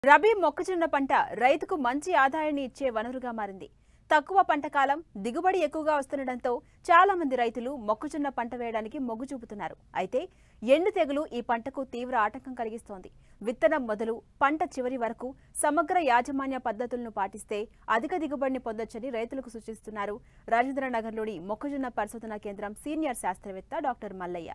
రబీ మొక్కజొన్న పంట రైతుకు మంచి ఆదాయాన్ని ఇచ్చే వనరుగా మారింది తక్కువ పంట కాలం దిగుబడి ఎక్కువగా వస్తుండటంతో చాలా మంది రైతులు మొక్కజొన్న పంట వేయడానికి మొగ్గు చూపుతున్నారు అయితే ఎండు తెగులు ఈ పంటకు తీవ్ర ఆటంకం కలిగిస్తోంది విత్తనం మొదలు పంట చివరి వరకు సమగ్ర యాజమాన్య పద్ధతులను పాటిస్తే అధిక దిగుబడిని పొందొచ్చని రైతులకు సూచిస్తున్నారు రాజేంద్రనగర్లోని మొక్కజొన్న పరిశోధనా కేంద్రం సీనియర్ శాస్త్రవేత్త డాక్టర్ మల్లయ్య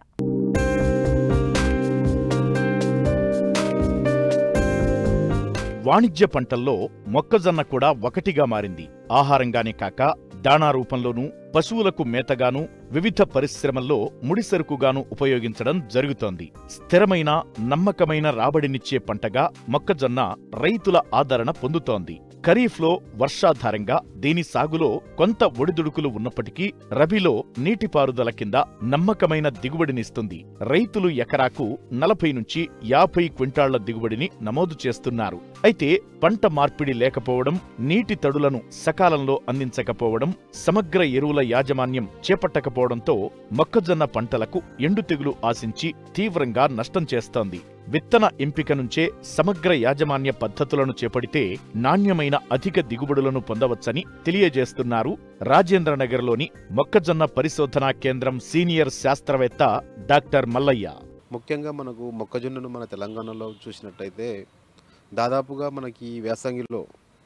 వాణిజ్య పంటల్లో మొక్కజొన్న కూడా ఒకటిగా మారింది ఆహారంగానే కాక దాణా రూపంలోనూ పశువులకు మేతగాను వివిధ పరిశ్రమల్లో ముడిసరుకుగాను ఉపయోగించడం జరుగుతోంది స్థిరమైన నమ్మకమైన రాబడినిచ్చే పంటగా మొక్కజొన్న రైతుల ఆదరణ పొందుతోంది ఖరీఫ్లో వర్షాధారంగా దీని సాగులో కొంత ఒడిదుడుకులు ఉన్నప్పటికీ రబీలో నీటిపారుదల కింద నమ్మకమైన దిగుబడినిస్తుంది రైతులు ఎకరాకు నలభై నుంచి యాభై క్వింటాళ్ల దిగుబడిని నమోదు చేస్తున్నారు అయితే పంట మార్పిడి లేకపోవడం నీటి తడులను సకాలంలో అందించకపోవడం సమగ్ర ఎరువుల యాజమాన్యం చేపట్టకపోవడంతో మొక్కజొన్న పంటలకు ఎండు తెగులు ఆశించి తీవ్రంగా నష్టం చేస్తోంది విత్తన ఎంపిక నుంచే సమగ్ర యాజమాన్య పద్ధతులను చేపడితే నాణ్యమైన అధిక దిగుబడులను పొందవచ్చని తెలియజేస్తున్నారు రాజేంద్రనగర్లోని మొక్కజొన్న పరిశోధనా కేంద్రం సీనియర్ శాస్త్రవేత్త డాక్టర్ మల్లయ్య ముఖ్యంగా మనకు మొక్కజొన్నను మన తెలంగాణలో చూసినట్టయితే దాదాపుగా మనకి ఈ వేసంగిలో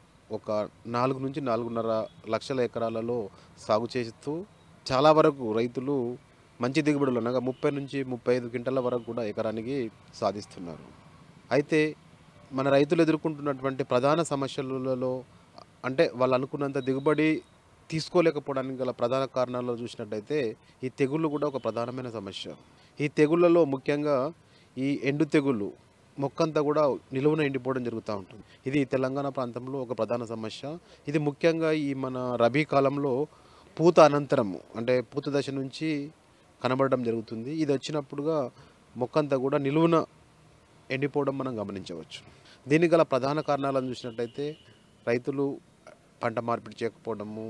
ఒక నాలుగు నుంచి నాలుగున్నర లక్షల ఎకరాలలో సాగు చేస్తూ చాలా వరకు రైతులు మంచి దిగుబడులు అనగా ముప్పై నుంచి ముప్పై ఐదు క్వింటల వరకు కూడా ఎకరానికి సాధిస్తున్నారు అయితే మన రైతులు ఎదుర్కొంటున్నటువంటి ప్రధాన సమస్యలలో అంటే వాళ్ళు అనుకున్నంత దిగుబడి తీసుకోలేకపోవడానికి గల ప్రధాన కారణాల్లో చూసినట్టయితే ఈ తెగుళ్ళు కూడా ఒక ప్రధానమైన సమస్య ఈ తెగుళ్ళలో ముఖ్యంగా ఈ ఎండు తెగుళ్ళు మొక్కంతా కూడా నిలువున ఎండిపోవడం జరుగుతూ ఉంటుంది ఇది తెలంగాణ ప్రాంతంలో ఒక ప్రధాన సమస్య ఇది ముఖ్యంగా ఈ మన రబీ కాలంలో పూత అనంతరము అంటే పూత దశ నుంచి కనబడడం జరుగుతుంది ఇది వచ్చినప్పుడుగా మొక్కంతా కూడా నిలువున ఎండిపోవడం మనం గమనించవచ్చు దీనికి గల ప్రధాన కారణాలను చూసినట్టయితే రైతులు పంట మార్పిడి చేయకపోవడము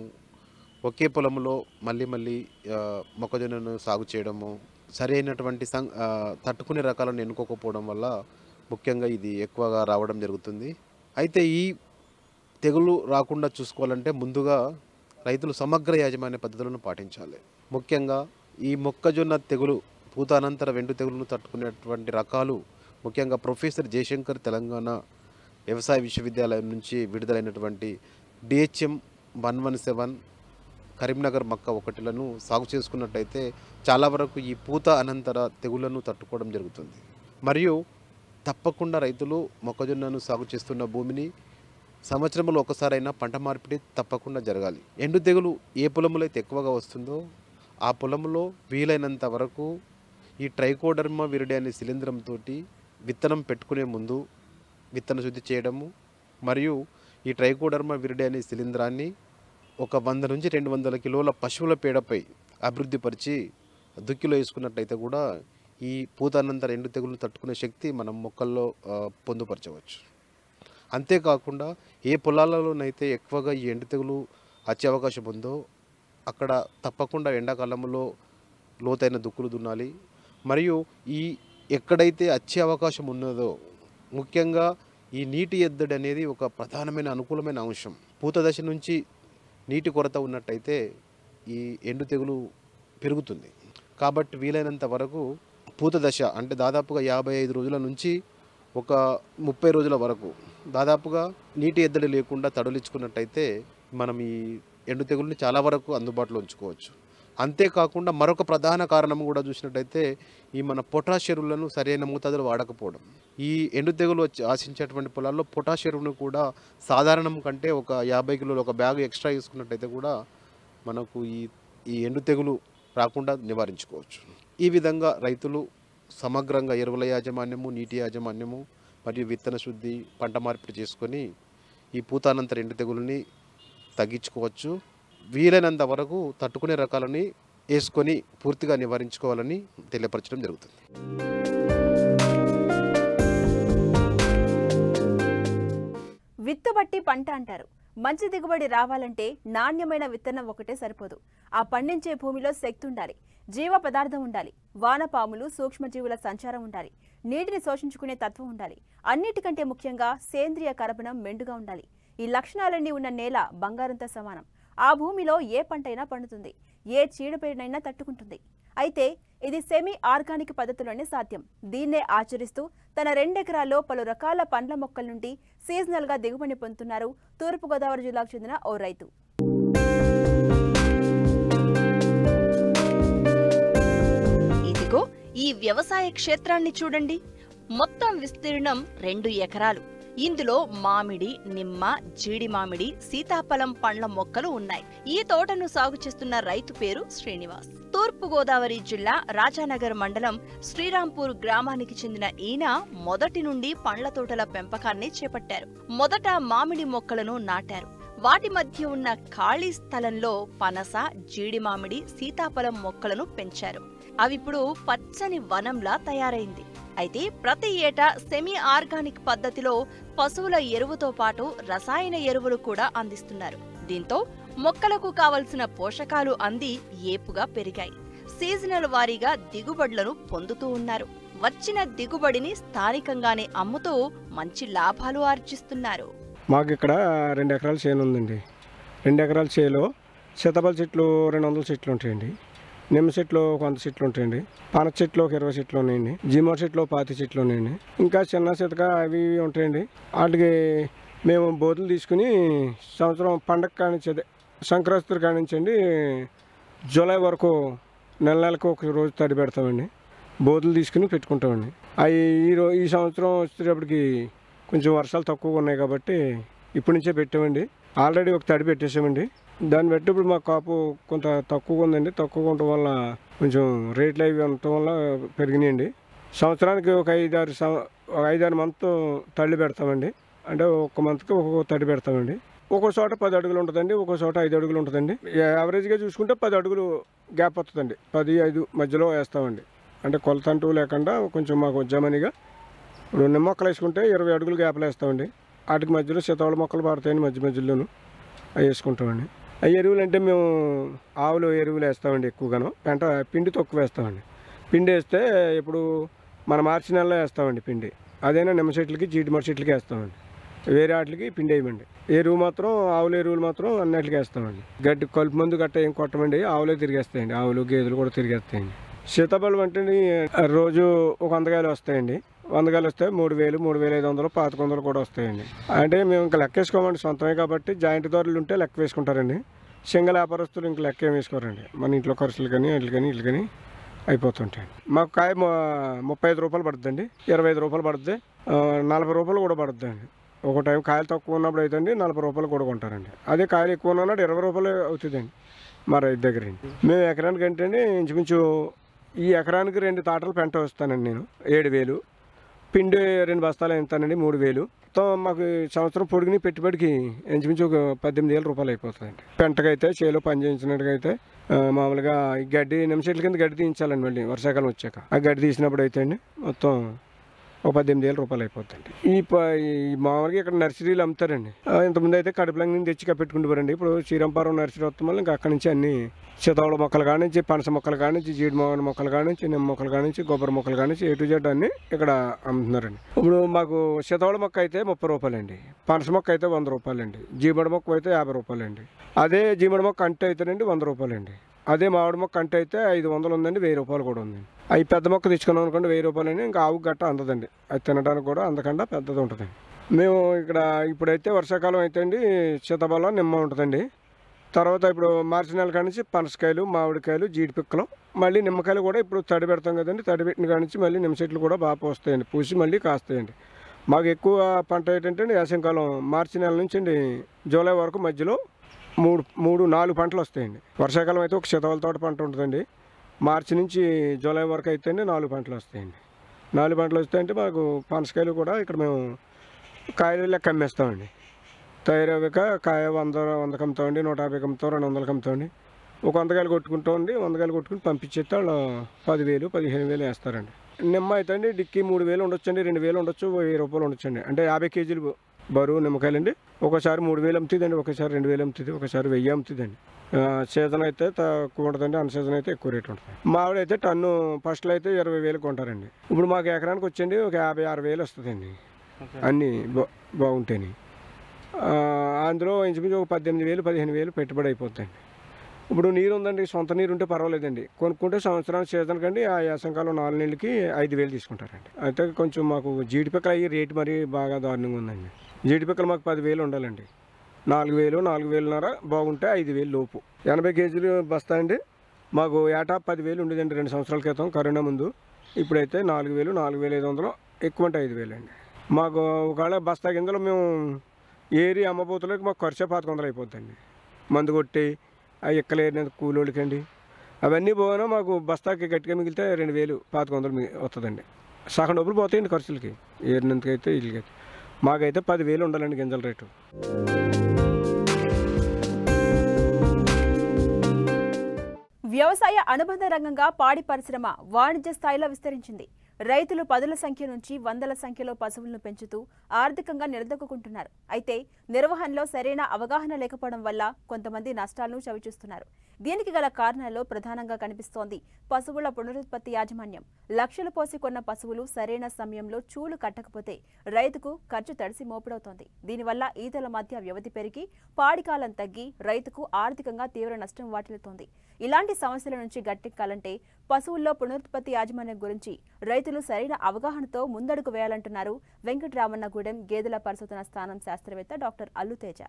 ఒకే పొలంలో మళ్ళీ మళ్ళీ ఆ, మొక్కజొన్నను సాగు చేయడము సరైనటువంటి సం ఆ, తట్టుకునే రకాలను ఎన్నుకోకపోవడం వల్ల ముఖ్యంగా ఇది ఎక్కువగా రావడం జరుగుతుంది అయితే ఈ తెగులు రాకుండా చూసుకోవాలంటే ముందుగా రైతులు సమగ్ర యాజమాన్య పద్ధతులను పాటించాలి ముఖ్యంగా ఈ మొక్కజొన్న తెగులు పూత అనంతర వెండు తెగులును తట్టుకునేటువంటి రకాలు ముఖ్యంగా ప్రొఫెసర్ జయశంకర్ తెలంగాణ వ్యవసాయ విశ్వవిద్యాలయం నుంచి విడుదలైనటువంటి DHM one one seven Karimnagar మక్క ఒకటిలను సాగు చేసుకున్నట్టయితే చాలా వరకు ఈ పూత అనంతర తెగుళ్లను తట్టుకోవడం జరుగుతుంది మరియు తప్పకుండా రైతులు మొక్కజొన్నను సాగు చేస్తున్న భూమిని సంవత్సరంలో ఒకసారైనా పంట మార్పిడి తప్పకుండా జరగాలి ఎండు తెగులు ఏ పొలంలో అయితే ఎక్కువగా వస్తుందో ఆ పొలంలో వీలైనంత వరకు ఈ ట్రైకోడర్మా విరిడే అనే శిలీంధ్రంతో విత్తనం పెట్టుకునే ముందు విత్తన శుద్ధి చేయడము మరియు ఈ ట్రైకోడర్మా విరిడే అనే శిలీంధ్రాన్ని ఒక వంద నుంచి రెండు వందల కిలోల పశువుల పేడపై అభివృద్ధిపరిచి దుక్కిలో వేసుకున్నట్టయితే కూడా ఈ పూతానంతర ఎండు తెగులు తట్టుకునే శక్తి మనం మొక్కల్లో ఆ, పొందుపరచవచ్చు అంతేకాకుండా ఏ పొలాలలోనైతే ఎక్కువగా ఈ ఎండు తెగులు వచ్చే అవకాశం ఉందో అక్కడ తప్పకుండా ఎండాకాలంలో లోతైన దుక్కులు దున్నాలి మరియు ఈ ఎక్కడైతే వచ్చే అవకాశం ఉన్నదో ముఖ్యంగా ఈ నీటి ఎద్దడి అనేది ఒక ప్రధానమైన అనుకూలమైన అంశం పూత దశ నుంచి నీటి కొరత ఉన్నట్టయితే ఈ ఎండు తెగులు పెరుగుతుంది కాబట్టి వీలైనంత వరకు పూత దశ అంటే దాదాపుగా యాభై ఐదు రోజుల నుంచి ఒక ముప్పై రోజుల వరకు దాదాపుగా నీటి ఎద్దడి లేకుండా తడలించుకున్నట్టయితే మనం ఈ ఎండు తెగుల్ని చాలా వరకు అందుబాటులో ఉంచుకోవచ్చు అంతేకాకుండా మరొక ప్రధాన కారణం కూడా చూసినట్టయితే ఈ మన పొటాష్ ఎరువులను సరైన మోతాదులో వాడకపోవడం ఈ ఎండు తెగులు వచ్చి ఆశించేటువంటి పొలాల్లో పొటాష్ ఎరువును కూడా సాధారణం కంటే ఒక యాభై కిలోలు ఒక బ్యాగ్ ఎక్స్ట్రా వేసుకున్నట్టయితే కూడా మనకు ఈ ఈ ఎండు తెగులు రాకుండా నివారించుకోవచ్చు ఈ విధంగా రైతులు సమగ్రంగా ఎరువుల యాజమాన్యము నీటి యాజమాన్యము మరియు విత్తన శుద్ధి పంట మార్పిడి చేసుకొని ఈ పూతానంతర ఎండు తెగులుని తగ్గించుకోవచ్చు వీలైనంత వరకు తట్టుకునే రకాలని వేసుకొని పూర్తిగా నివారించుకోవాలని తెలియపరచడం జరుగుతుంది విత్తు బట్టి పంట అంటారు మంచి దిగుబడి రావాలంటే నాణ్యమైన విత్తనం ఒకటే సరిపోదు ఆ పండించే భూమిలో శక్తి ఉండాలి జీవ పదార్థం ఉండాలి వానపాములు సూక్ష్మజీవుల సంచారం ఉండాలి నీటిని శోషించుకునే తత్వం ఉండాలి అన్నిటికంటే ముఖ్యంగా సేంద్రియ కరబనం మెండుగా ఉండాలి ఈ లక్షణాలన్నీ ఉన్న నేల బంగారంతో సమానం ఆ భూమిలో ఏ పంటైనా పండుతుంది ఏ చీడపీడనైనా తట్టుకుంటుంది అయితే ఇది సెమీ ఆర్గానిక్ పద్ధతిలోనే సాధ్యం దీన్నే ఆచరిస్తూ తన రెండెకరాల్లో పలు రకాల పండ్ల మొక్కల నుండి సీజనల్ గా దిగుబడి పొందుతున్నారు తూర్పుగోదావరి జిల్లాకు చెందిన ఓ రైతు ఇదిగో ఈ వ్యవసాయ క్షేత్రాన్ని చూడండి మొత్తం విస్తీర్ణం రెండు ఎకరాలు ఇందులో మామిడి నిమ్మ జీడి మామిడి సీతాఫలం పండ్ల మొక్కలు ఉన్నాయి ఈ తోటను సాగు చేస్తున్న రైతు పేరు శ్రీనివాస్ తూర్పు గోదావరి జిల్లా రాజానగర్ మండలం శ్రీరాంపూర్ గ్రామానికి చెందిన ఈయన మొదటి నుండి పండ్ల తోటల పెంపకాన్ని చేపట్టారు మొదట మామిడి మొక్కలను నాటారు వాటి మధ్య ఉన్న ఖాళీ స్థలంలో పనస జీడి మామిడి సీతాఫలం మొక్కలను పెంచారు అవిప్పుడు పచ్చని వనంలా తయారైంది అయితే ప్రతి ఏటా సెమీ ఆర్గానిక్ పద్ధతిలో పశువుల ఎరువుతో పాటు రసాయన ఎరువులు కూడా అందిస్తున్నారు దీంతో మొక్కలకు కావలసిన పోషకాలు అంది ఏపుగా పెరిగాయి సీజనల్ వారీగా దిగుబడులను పొందుతూ ఉన్నారు వచ్చిన దిగుబడిని స్థానికంగానే అమ్ముతూ మంచి లాభాలు ఆర్జిస్తున్నారు మాకు ఇక్కడ రెండు ఎకరాల చేను ఉందండి రెండు ఎకరాల చేలో సీతాఫల చెట్లు రెండు వందల చెట్లు ఉంటాయండి నిమ్మ చెట్లు ఒక వంద చెట్లు ఉంటాయండి పనస చెట్లు ఒక ఇరవై చెట్లు ఉన్నాయండి జిమో చెట్లు ఒక పాతి చెట్లు ఉన్నాయండి ఇంకా చిన్న చితక అవి ఇవి ఉంటాయండి వాటికి మేము బోతులు తీసుకుని సంవత్సరం పండగ కానించి అదే సంక్రాంతి కానించండి జూలై వరకు నెల నెలకు ఒక రోజు తడి పెడతామండి బోతులు తీసుకుని పెట్టుకుంటామండి అవి ఈ రో ఈ సంవత్సరం వచ్చేటప్పటికి కొంచెం వర్షాలు తక్కువగా ఉన్నాయి కాబట్టి ఇప్పటి నుంచే పెట్టామండి ఆల్రెడీ ఒక తడి పెట్టేసామండి దాన్ని బట్టి ఇప్పుడు మా కాపు కొంత తక్కువగా ఉందండి తక్కువగా ఉండటం వల్ల కొంచెం రేట్లు అవి ఉండటం వల్ల పెరిగినాయండి సంవత్సరానికి ఒక ఐదారు సం ఒక ఐదారు మంత్ తల్లి పెడతామండి అంటే ఒక్క మంత్కి ఒక్కొక్క తడి పెడతామండి ఒక్కో చోట పది అడుగులు ఉంటుందండి ఒక్కో చోట ఐదు అడుగులు ఉంటుందండి యావరేజ్గా చూసుకుంటే పది అడుగులు గ్యాప్ వస్తుందండి పది ఐదు మధ్యలో వేస్తామండి అంటే కొలత అంటూ లేకుండా కొంచెం మాకు జమనిగా ఇప్పుడు నిమ్మ మొక్కలు వేసుకుంటే ఇరవై అడుగులు గ్యాప్లు వేస్తామండి వాటికి మధ్యలో శీతావళ మొక్కలు పడతాయండి మధ్య మధ్యలోను అవి వేసుకుంటామండి ఆ ఎరువులు అంటే మేము ఆవులు ఎరువులు వేస్తామండి ఎక్కువగాను పెంట పిండి తక్కువ వేస్తామండి పిండి వేస్తే ఇప్పుడు మన మార్చి నెలలో వేస్తామండి పిండి అదైనా నిమ్మ చెట్లకి జీడిమర చెట్లకి వేస్తామండి వేరే వాటికి పిండి వేయమండి ఎరువు మాత్రం ఆవుల ఎరువులు మాత్రం అన్నిటికి వేస్తామండి గడ్డి కలుపు మందు గట్ట ఏం కొట్టమండి ఆవులే తిరిగేస్తాయండి ఆవులు గేదెలు కూడా తిరిగేస్తాయండి సీతాఫలం అంటే రోజు ఒక వందకాయలు వస్తాయండి వందకాయలు వస్తే మూడు వేలు మూడు వేల ఐదు వందలు పాతిక వందలు కూడా వస్తాయండి అంటే మేము ఇంకా లెక్క వేసుకోమండి సొంతమే కాబట్టి జాయింట్ ధరలు ఉంటే లెక్క వేసుకుంటారండి సింగల్ వ్యాపారస్తులు ఇంకా లెక్క ఏం వేసుకోరండి మన ఇంట్లో ఖర్చులు కానీ ఇట్లు కానీ ఇట్లు కానీ అయిపోతుంటాయండి మాకు కాయ ము- ముప్పై ఐదు రూపాయలు పడుతుందండి ఇరవై ఐదు రూపాయలు పడుతుంది ఆ, నలభై రూపాయలు కూడా పడుతుందండి ఒక టైం కాయలు తక్కువ ఉన్నప్పుడు అయితే అండి నలభై రూపాయలు కూడా కొంటారండి అదే కాయలు ఎక్కువ ఉన్నప్పుడు ఇరవై రూపాయలు అవుతుందండి మా రైతు దగ్గర మేము ఎకరానికి అంటే అండి ఇంచుమించు ఈ ఎకరానికి రెండు తాటలు పెంట వస్తానండి నేను ఏడు వేలు పిండి రెండు బస్తాలు ఎంతానండి మూడు వేలు మొత్తం మాకు ఈ సంవత్సరం పొడిగిన పెట్టుబడికి ఇంచుమించు ఒక పద్దెనిమిది వేల రూపాయలు అయిపోతుందండి పెంటకైతే చేలో పని చేయించినట్టుగైతే ఆ, మామూలుగా ఈ గడ్డి నిమిషాల కింద గడ్డి తీయించాలండి మళ్ళీ వర్షాకాలం వచ్చాక ఆ గడ్డి తీసినప్పుడు అయితే అండి మొత్తం ఒక పద్దెనిమిది వేల రూపాయలు అయిపోతుంది ఈ ప- ఈ మామూలుగా ఇక్కడ నర్సరీలు అమ్ముతారండి ఆ, ఇంతకుముందు అయితే కడుపులంగా నుంచి తెచ్చి కప్పెట్టుకుంటారండి ఇప్పుడు శ్రీరంపారం నర్సరీ వస్తాం వల్ల ఇంకా అక్కడి నుంచి అన్ని సీతావళ మొక్కలు కానించి పనస మొక్కలు కానించి జీడి మామిడి మొక్కలు కానించి నిమ్మ మొక్కలు కానించి కొబ్బరి మొక్కలు కానించి ఏ టు జెడ్ అన్ని ఇక్కడ అమ్ముతున్నారండి ఇప్పుడు మాకు సీతావళ మొక్క అయితే ముప్పై రూపాయలండి పనస మొక్క అయితే వంద రూపాయలండి జీమడి మొక్క అయితే యాభై రూపాయలండి అదే జీమడి మొక్క అంటు అయితేనండి వంద రూపాయలండి అదే మామిడి మొక్క అంటు అయితే ఐదు వందలు ఉందండి వెయ్యి రూపాయలు కూడా ఉందండి అవి పెద్ద మొక్క తెచ్చుకున్నాం అనుకోండి వెయ్యి రూపాయలని ఇంకా ఆవు గట్ట అందదండి అది తినడానికి కూడా అందకుండా పెద్దది ఉంటుందండి మేము ఇక్కడ ఇప్పుడైతే వర్షాకాలం అయితే అండి సీతాఫలం నిమ్మ ఉంటుందండి తర్వాత ఇప్పుడు మార్చి నెల కాడి నుంచి పనసకాయలు మామిడికాయలు జీడి పిక్కలు మళ్ళీ నిమ్మకాయలు కూడా ఇప్పుడు తడి పెడతాం కదండి తడి పెట్టిన కాడి నుంచి మళ్ళీ నిమ్మ చెట్లు కూడా బాగా పోస్తాయండి పూసి మళ్ళీ కాస్తాయండి మాకు ఎక్కువ పంట ఏంటంటే అండి వేసవికాలం మార్చి నెల నుంచి అండి జూలై వరకు మధ్యలో మూడు మూడు నాలుగు పంటలు వస్తాయండి వర్షాకాలం అయితే ఒక శతవల తోట పంట ఉంటుందండి మార్చి నుంచి జూలై వరకు అయితే అండి నాలుగు పంటలు వస్తాయండి నాలుగు పంటలు వస్తాయంటే మాకు పనసకాయలు కూడా ఇక్కడ మేము కాయలు లెక్క అమ్మేస్తామండి తయారవ్వక కాయ వంద వందకి అమ్ముతామండి నూట యాభైకి అమ్ముతాం రెండు వందలకి అమ్ముతామండి ఒక వందకాయలు కొట్టుకుంటామండి వందకాయలు కొట్టుకుని పంపించేస్తే వాళ్ళు పదివేలు పదిహేను వేలు వేస్తారండి నిమ్మ అయితే అండి డిక్కీ మూడు వేలు ఉండొచ్చండి రెండు వేలు ఉండొచ్చు వెయ్యి రూపాయలు ఉండొచ్చండి అంటే యాభై కేజీలు బరువు నిమ్మకాయలండి ఒకసారి మూడు వేలు అమ్ముతుందండి ఒకసారి రెండు వేలు అమ్ముతుంది ఒకసారి వెయ్యి అమ్ముతుందండి ఆ, సీజన్ అయితే తక్కువ ఉంటుందండి అన్ సీజన్ అయితే ఎక్కువ రేట్ ఉంటుంది మామిడి అయితే టన్ను ఫస్ట్లో అయితే ఇరవై వేలు కొంటారండి ఇప్పుడు మాకు ఎకరానికి వచ్చండి ఒక యాభై ఆరు వేలు వస్తుందండి అన్నీ బా బాగుంటాయి ఆ, అందులో ఇంచుమించు ఒక పద్దెనిమిది వేలు పదిహేను వేలు పెట్టుబడి అయిపోతుందండి ఇప్పుడు నీరు ఉందండి సొంత నీరు ఉంటే పర్వాలేదండి కొనుక్కుంటే సంవత్సరానికి సీజన్ కండి ఆ యాసంకాలం నాలుగు నెలలకి ఐదు వేలు తీసుకుంటారండి అయితే కొంచెం మాకు జీడిపిక్కలు అయ్యి రేటు మరీ బాగా దారుణంగా ఉందండి జీడిపిక్కలు మాకు పదివేలు ఉండాలండి నాలుగు వేలు నాలుగు వేలున్నర బాగుంటే ఐదు వేలు లోపు ఎనభై కేజీలు బస్తా అండి మాకు ఏటా పదివేలు ఉండేదండి రెండు సంవత్సరాల క్రితం కరోనా ముందు ఇప్పుడైతే నాలుగు వేలు నాలుగు వేల ఐదు వందలు ఎక్కువ అంటే ఐదు వేలు అండి మాకు ఒకవేళ బస్తా గింజలు మేము ఏరి అమ్మబోతులకు మాకు ఖర్చు పాతిక వందలు అయిపోద్దండి మందు కొట్టి అవి ఎక్కలేని కూలోళ్ళకండి అవన్నీ పోయినా మాకు బస్తాకి గట్టిగా మిగిలితే రెండు వేలు పాతిక వందలు మిగి- వస్తుందండి సగం డబ్బులు పోతాయండి ఖర్చులకి ఏరినందుకైతే వీళ్ళకైతే మాకైతే పదివేలు ఉండాలండి గింజల రేటు వ్యవసాయ అనుబంధ రంగంగా పాడి పరిశ్రమ వాణిజ్య స్థాయిలో విస్తరించింది రైతులు పదుల సంఖ్య నుంచి వందల సంఖ్యలో పశువులను పెంచుతూ ఆర్థికంగా నిలదొక్కుంటున్నారు అయితే నిర్వహణలో సరైన అవగాహన లేకపోవడం వల్ల కొంతమంది నష్టాలను చవిచూస్తున్నారు దీనికి గల కారణాల్లో ప్రధానంగా కనిపిస్తోంది పశువుల పునరుత్పత్తి యాజమాన్యం లక్షలు పోసి కొన్న పశువులు సరైన సమయంలో చూలు కట్టకపోతే రైతుకు ఖర్చు తడిసి మోపుడవుతోంది దీనివల్ల ఈతల మధ్య వ్యవధి పెరిగి పాడికాలం తగ్గి రైతుకు ఆర్థికంగా తీవ్ర నష్టం వాటిల్లుతోంది ఇలాంటి సమస్యల నుంచి గట్టెక్కాలంటే పశువుల్లో పునరుత్పత్తి యాజమాన్యం గురించి రైతులు సరైన అవగాహనతో ముందడుగు వేయాలంటున్నారు వెంకటరామన్నగూడెం గేదెల పరిశోధన స్థానం శాస్త్రవేత్త డాక్టర్ అల్లుతేజ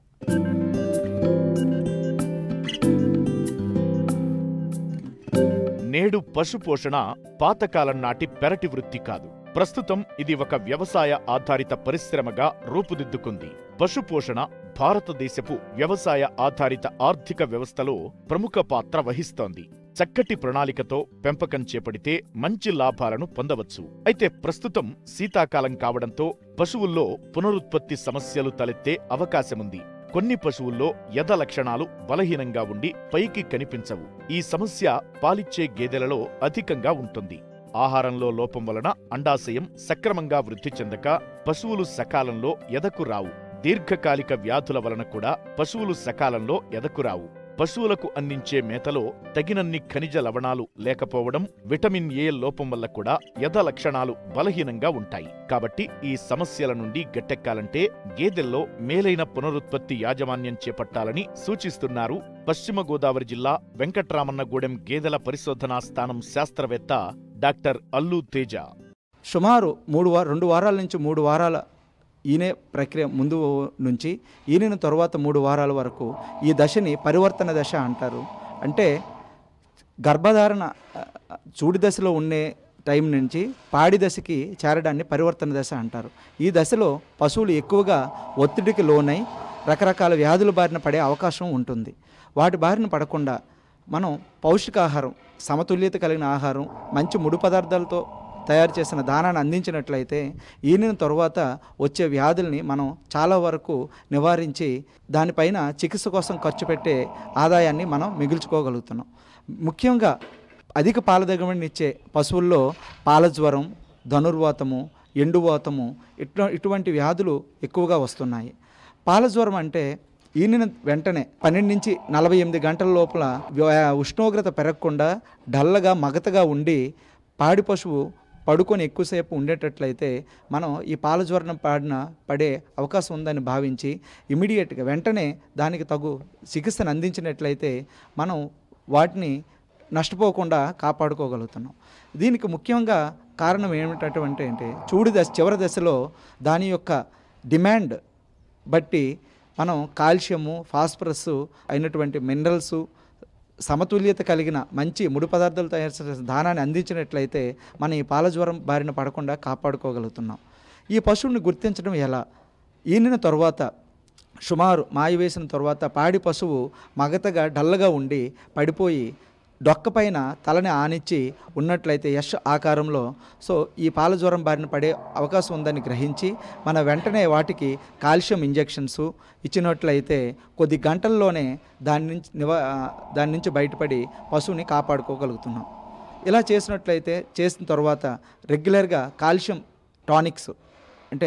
నేడు పశుపోషణ పాతకాలం నాటి పెరటి వృత్తి కాదు ప్రస్తుతం ఇది ఒక వ్యవసాయ ఆధారిత పరిశ్రమగా రూపుదిద్దుకుంది పశుపోషణ భారతదేశపు వ్యవసాయ ఆధారిత ఆర్థిక వ్యవస్థలో ప్రముఖ పాత్ర వహిస్తోంది చక్కటి ప్రణాళికతో పెంపకం చేపడితే మంచి లాభాలను పొందవచ్చు అయితే ప్రస్తుతం శీతాకాలం కావడంతో పశువుల్లో పునరుత్పత్తి సమస్యలు తలెత్తే అవకాశముంది కొన్ని పశువుల్లో యథ లక్షణాలు బలహీనంగా ఉండి పైకి కనిపించవు ఈ సమస్య పాలిచ్చే గేదెలలో అధికంగా ఉంటుంది ఆహారంలో లోపం వలన అండాశయం సక్రమంగా వృద్ధి చెందక పశువులు సకాలంలో ఎదకు రావు దీర్ఘకాలిక వ్యాధుల వలన కూడా పశువులు సకాలంలో ఎదకు రావు పశువులకు అందించే మేతలో తగినన్ని ఖనిజ లవణాలు లేకపోవడం విటమిన్ ఏ లోపం వల్ల కూడా యథ లక్షణాలు బలహీనంగా ఉంటాయి కాబట్టి ఈ సమస్యల నుండి గట్టెక్కాలంటే గేదెల్లో మేలైన పునరుత్పత్తి యాజమాన్యం చేపట్టాలని సూచిస్తున్నారు పశ్చిమ గోదావరి జిల్లా వెంకట్రామన్నగూడెం గేదెల పరిశోధనా స్థానం శాస్త్రవేత్త డాక్టర్ అల్లు తేజ సుమారు మూడు వార రెండు వారాల నుంచి మూడు వారాల ఈనే ప్రక్రియ ముందు నుంచి ఈనిన తర్వాత మూడు వారాల వరకు ఈ దశని పరివర్తన దశ అంటారు అంటే గర్భధారణ ఆ, చూడి దశలో ఉండే టైం నుంచి పాడి దశకి చేరడాన్ని పరివర్తన దశ అంటారు ఈ దశలో పశువులు ఎక్కువగా ఒత్తిడికి లోనై రకరకాల వ్యాధుల బారిన పడే అవకాశం ఉంటుంది వాటి బారిన పడకుండా మనం పౌష్టికాహారం సమతుల్యత కలిగిన ఆహారం మంచి ముడి పదార్థాలతో తయారు చేసిన దానాన్ని అందించినట్లయితే ఈనిన తరువాత వచ్చే వ్యాధుల్ని మనం చాలా వరకు నివారించి దానిపైన చికిత్స కోసం ఖర్చు పెట్టే ఆదాయాన్ని మనం మిగుల్చుకోగలుగుతున్నాం ముఖ్యంగా అధిక పాల దిగుబడినిచ్చే పశువుల్లో పాల జ్వరం ధనుర్వాతము ఎండువాతము ఇటు ఇటువంటి వ్యాధులు ఎక్కువగా వస్తున్నాయి పాల జ్వరం అంటే ఈనిన వెంటనే పన్నెండు నుంచి నలభై ఎనిమిది గంటల లోపల వ్య- ఉష్ణోగ్రత పెరగకుండా డల్లగా మగతగా ఉండి పాడి పశువు పడుకొని ఎక్కువసేపు ఉండేటట్లయితే మనం ఈ పాల జ్వరం పాడిన పడే అవకాశం ఉందని భావించి ఇమీడియట్గా వెంటనే దానికి తగు చికిత్సను అందించినట్లయితే మనం వాటిని నష్టపోకుండా కాపాడుకోగలుగుతున్నాం దీనికి ముఖ్యంగా కారణం ఏమిటటువంటి అంటే చూడి దశ చివరి దశలో దాని యొక్క డిమాండ్ బట్టి మనం కాల్షియము ఫాస్ఫరస్ అయినటువంటి మినరల్స్ సమతుల్యత కలిగిన మంచి ముడి పదార్థాలు తయారు చేసిన దానాన్ని అందించినట్లయితే మనం ఈ పాల జ్వరం బారిన పడకుండా కాపాడుకోగలుగుతున్నాం ఈ పశువుని గుర్తించడం ఎలా ఈనిన తరువాత సుమారు మాయ వేసిన తర్వాత పాడి పశువు మగతగా డల్లగా ఉండి పడిపోయి డొక్కపైన తలని ఆనిచ్చి ఉన్నట్లయితే యష్ ఆకారంలో సో ఈ పాల జ్వరం బారిన పడే అవకాశం ఉందని గ్రహించి మన వెంటనే వాటికి కాల్షియం ఇంజెక్షన్స్ ఇచ్చినట్లయితే కొద్ది గంటల్లోనే దాని నుంచి నివా దాని నుంచి బయటపడి పశువుని కాపాడుకోగలుగుతున్నాం ఇలా చేసినట్లయితే చేసిన తర్వాత రెగ్యులర్గా కాల్షియం టానిక్స్ అంటే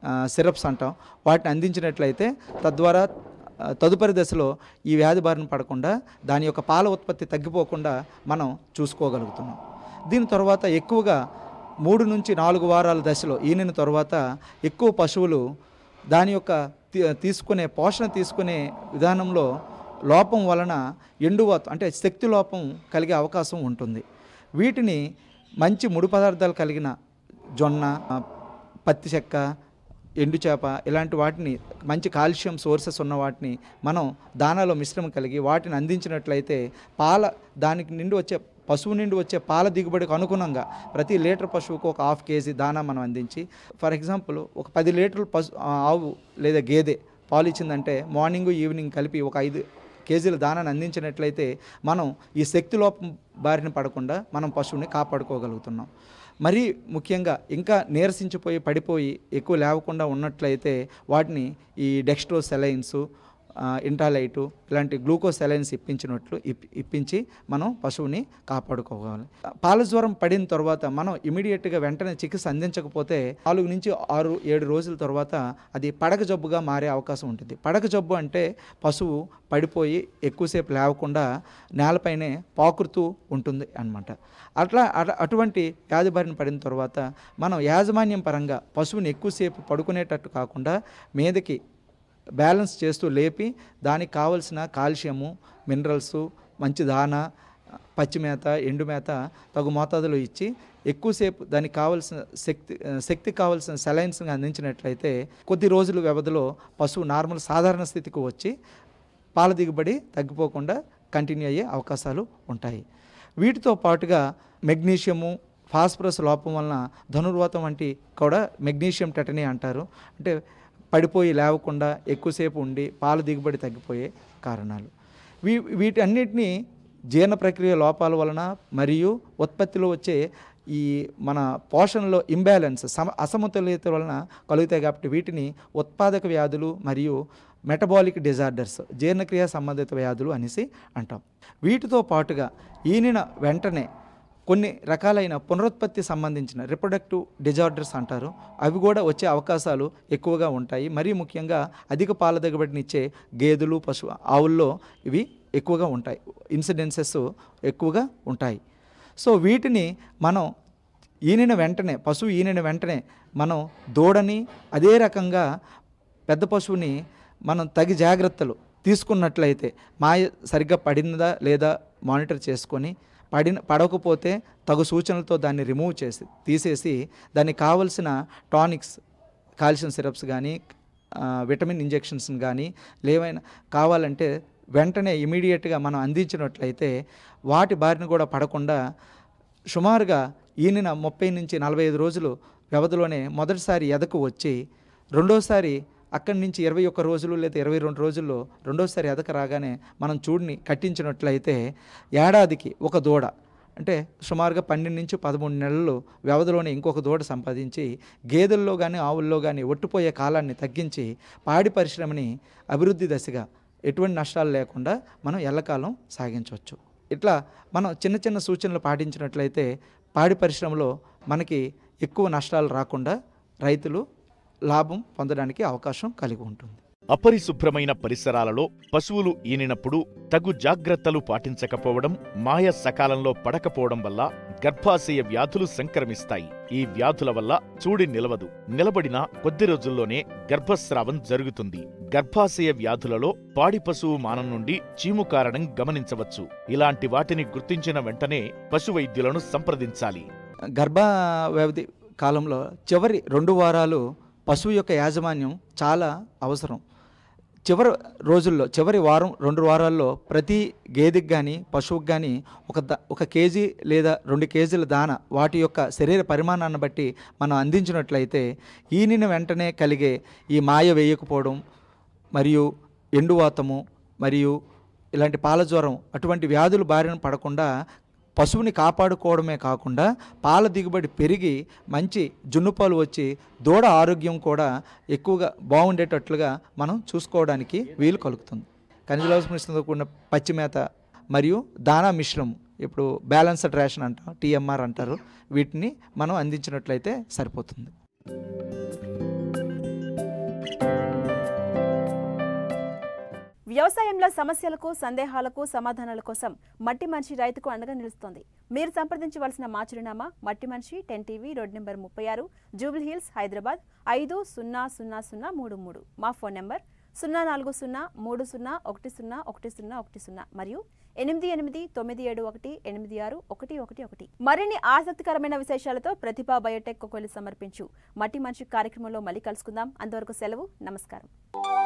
సిరప్స్ అంటాం వాటిని అందించినట్లయితే తద్వారా ఆ, తదుపరి దశలో ఈ వ్యాధి బారిన పడకుండా దాని యొక్క పాల ఉత్పత్తి తగ్గిపోకుండా మనం చూసుకోగలుగుతున్నాం దీని తర్వాత ఎక్కువగా మూడు నుంచి నాలుగు వారాల దశలో ఈనిన తర్వాత ఎక్కువ పశువులు దాని యొక్క తీ- తీసుకునే పోషణ తీసుకునే విధానంలో లోపం వలన ఎండువాతం అంటే శక్తి లోపం కలిగే అవకాశం ఉంటుంది వీటిని మంచి ముడి పదార్థాలు కలిగిన జొన్న ఆ, పత్తి చెక్క ఎండు చేప ఇలాంటి వాటిని మంచి కాల్షియం సోర్సెస్ ఉన్న వాటిని మనం దానాలో మిశ్రమం కలిగి వాటిని అందించినట్లయితే పాల దానికి నిండి వచ్చే పశువు నుండి వచ్చే పాల దిగుబడికి అనుగుణంగా ప్రతి లీటర్ పశువుకు ఒక హాఫ్ కేజీ దానా మనం అందించి ఫర్ ఎగ్జాంపుల్ ఒక పది లీటర్లు పశు ఆ, ఆవు లేదా గేదె పాలు ఇచ్చిందంటే మార్నింగ్ ఈవినింగ్ కలిపి ఒక ఐదు కేజీల దానాన్ని అందించినట్లయితే మనం ఈ శక్తి లోపం బారిన పడకుండా మనం పశువుని కాపాడుకోగలుగుతున్నాం మరీ ముఖ్యంగా ఇంకా నీరసించిపోయి పడిపోయి ఎక్కువ లేవకుండా ఉన్నట్లయితే వాటిని ఈ డెక్స్ట్రో సెలైన్స్ ఇంటాలైటు ఇలాంటి గ్లూకోజ్ సెలైన్స్ ఇప్పించినట్లు ఇప్- ఇప్పించి మనం పశువుని కాపాడుకోవాలి పాల జ్వరం పడిన తర్వాత మనం ఇమీడియట్గా వెంటనే చికిత్స అందించకపోతే నాలుగు నుంచి ఆరు ఏడు రోజుల తర్వాత అది పడక జబ్బుగా మారే అవకాశం ఉంటుంది పడక జబ్బు అంటే పశువు పడిపోయి ఎక్కువసేపు లేవకుండా నేలపైనే పాకురుతూ ఉంటుంది అన్నమాట అట్లా అట- అటువంటి వ్యాధి బారిన పడిన తర్వాత మనం యాజమాన్యం పరంగా పశువుని ఎక్కువసేపు పడుకునేటట్టు కాకుండా మీదకి బ్యాలెన్స్ చేస్తూ లేపి దానికి కావలసిన కాల్షియము మినరల్స్ మంచి దాన పచ్చిమేత ఎండుమేత తగు మోతాదులో ఇచ్చి ఎక్కువసేపు దానికి కావలసిన శక్తి శక్తి కావలసిన సెలైన్స్ అందించినట్లయితే కొద్ది రోజుల వ్యవధిలో పశువు నార్మల్ సాధారణ స్థితికి వచ్చి పాల దిగుబడి తగ్గిపోకుండా కంటిన్యూ అయ్యే అవకాశాలు ఉంటాయి వీటితో పాటుగా మెగ్నీషియము ఫాస్ఫరస్ లోపం వలన ధనుర్వాతం వంటి కూడా మెగ్నీషియం టెటనీ అంటారు అంటే పడిపోయి లేవకుండా ఎక్కువసేపు ఉండి పాల దిగుబడి తగ్గిపోయే కారణాలు వీ వీటన్నిటినీ జీర్ణ ప్రక్రియ లోపాల వలన మరియు ఉత్పత్తిలో వచ్చే ఈ మన పోషణలో ఇంబ్యాలెన్స్ సమ అసమతుల్యత వలన కలుగుతాయి కాబట్టి వీటిని ఉత్పాదక వ్యాధులు మరియు మెటబాలిక్ డిజార్డర్స్ జీర్ణక్రియ సంబంధిత వ్యాధులు అనేసి అంటాం వీటితో పాటుగా ఈనిన వెంటనే కొన్ని రకాలైన పునరుత్పత్తి సంబంధించిన రిప్రొడక్టివ్ డిజార్డర్స్ అంటారు అవి కూడా వచ్చే అవకాశాలు ఎక్కువగా ఉంటాయి మరీ ముఖ్యంగా అధిక పాల దిగుబడినిచ్చే గేదెలు పశు ఆవుల్లో ఇవి ఎక్కువగా ఉంటాయి ఇన్సిడెన్సెస్ ఎక్కువగా ఉంటాయి సో వీటిని మనం ఈనిన వెంటనే పశువు ఈనిన వెంటనే మనం దూడని అదే రకంగా పెద్ద పశువుని మనం తగి జాగ్రత్తలు తీసుకున్నట్లయితే మాయ సరిగ్గా పడిందా లేదా మానిటర్ చేసుకొని పడిన పడకపోతే తగు సూచనలతో దాన్ని రిమూవ్ చేసి తీసేసి దానికి కావలసిన టానిక్స్ కాల్షియం సిరప్స్ కానీ విటమిన్ ఇంజెక్షన్స్ కానీ లేవైనా కావాలంటే వెంటనే ఇమీడియట్గా మనం అందించినట్లయితే వాటి బారిన కూడా పడకుండా సుమారుగా ఈయన ముప్పై నుంచి నలభై ఐదు రోజులు వ్యవధిలోనే మొదటిసారి ఎదకు వచ్చి రెండోసారి అక్కడి నుంచి ఇరవై ఒక్క రోజులు లేదా ఇరవై రెండు రోజుల్లో రెండోసారి ఎదక రాగానే మనం చూడిని కట్టించినట్లయితే ఏడాదికి ఒక దూడ అంటే సుమారుగా పన్నెండు నుంచి పదమూడు నెలలు వ్యవధిలోనే ఇంకొక దూడ సంపాదించి గేదెల్లో కానీ ఆవుల్లో కానీ ఒట్టిపోయే కాలాన్ని తగ్గించి పాడి పరిశ్రమని అభివృద్ధి దశగా ఎటువంటి నష్టాలు లేకుండా మనం ఎల్లకాలం సాగించవచ్చు ఇట్లా మనం చిన్న చిన్న సూచనలు పాటించినట్లయితే పాడి పరిశ్రమలో మనకి ఎక్కువ నష్టాలు రాకుండా రైతులు లాభం పొందడానికి అవకాశం కలిగి ఉంటుంది అపరిశుభ్రమైన పరిసరాలలో పశువులు ఈనినప్పుడు తగు జాగ్రత్తలు పాటించకపోవడం మాయ సకాలంలో పడకపోవడం వల్ల గర్భాశయ వ్యాధులు సంక్రమిస్తాయి ఈ వ్యాధుల వల్ల చూడి నిలవదు నిలబడిన కొద్ది రోజుల్లోనే గర్భస్రావం జరుగుతుంది గర్భాశయ వ్యాధులలో పాడి పశువు మానం నుండి చీము కారణం గమనించవచ్చు ఇలాంటి వాటిని గుర్తించిన వెంటనే పశు వైద్యులను సంప్రదించాలి గర్భ వ్యవధి కాలంలో చివరి రెండు వారాలు పశువు యొక్క యాజమాన్యం చాలా అవసరం చివరి రోజుల్లో చివరి వారం రెండు వారాల్లో ప్రతి గేదెకి కానీ పశువుకి కానీ ఒక ద ఒక కేజీ లేదా రెండు కేజీల దాన వాటి యొక్క శరీర పరిమాణాన్ని బట్టి మనం అందించినట్లయితే ఈనిన వెంటనే కలిగే ఈ మాయ వేయకపోవడం మరియు ఎండువాతము మరియు ఇలాంటి పాల జ్వరం అటువంటి వ్యాధులు బారిన పడకుండా పశువుని కాపాడుకోవడమే కాకుండా పాల దిగుబడి పెరిగి మంచి జున్నుపాలు వచ్చి దూడ ఆరోగ్యం కూడా ఎక్కువగా బాగుండేటట్లుగా మనం చూసుకోవడానికి వీలు కలుగుతుంది ఖనిజాంశంతో కూడిన పచ్చిమేత మరియు దానా మిశ్రమం ఇప్పుడు బ్యాలెన్స్డ్ రేషన్ అంటాం టీఎంఆర్ అంటారు వీటిని మనం అందించినట్లయితే సరిపోతుంది వ్యవసాయంలో సమస్యలకు సందేహాలకు సమాధానాల కోసం మట్టి మనిషి రైతుకు అండగా నిలుస్తోంది మీరు సంప్రదించవలసిన మా చిరునామా మట్టి మనిషి టెన్ టీవీ రోడ్ నెంబర్ ముప్పై ఆరు జూబిల్ హిల్స్ హైదరాబాద్ ఐదు సున్నా సున్నా సున్నా మూడు మూడు మా ఫోన్ నెంబర్ సున్నా నాలుగు సున్నా మూడు సున్నా ఒకటి సున్నా ఒకటి సున్నా ఒకటి సున్నా మరియు ఎనిమిది ఎనిమిది తొమ్మిది ఏడు ఒకటి ఎనిమిది ఆరు ఒకటి ఒకటి ఒకటి మరిన్ని ఆసక్తికరమైన విశేషాలతో ప్రతిభా బయోటెక్ కొకొలి సమర్పించు మట్టి మనిషి కార్యక్రమంలో మళ్ళీ కలుసుకుందాం అంతవరకు సెలవు నమస్కారం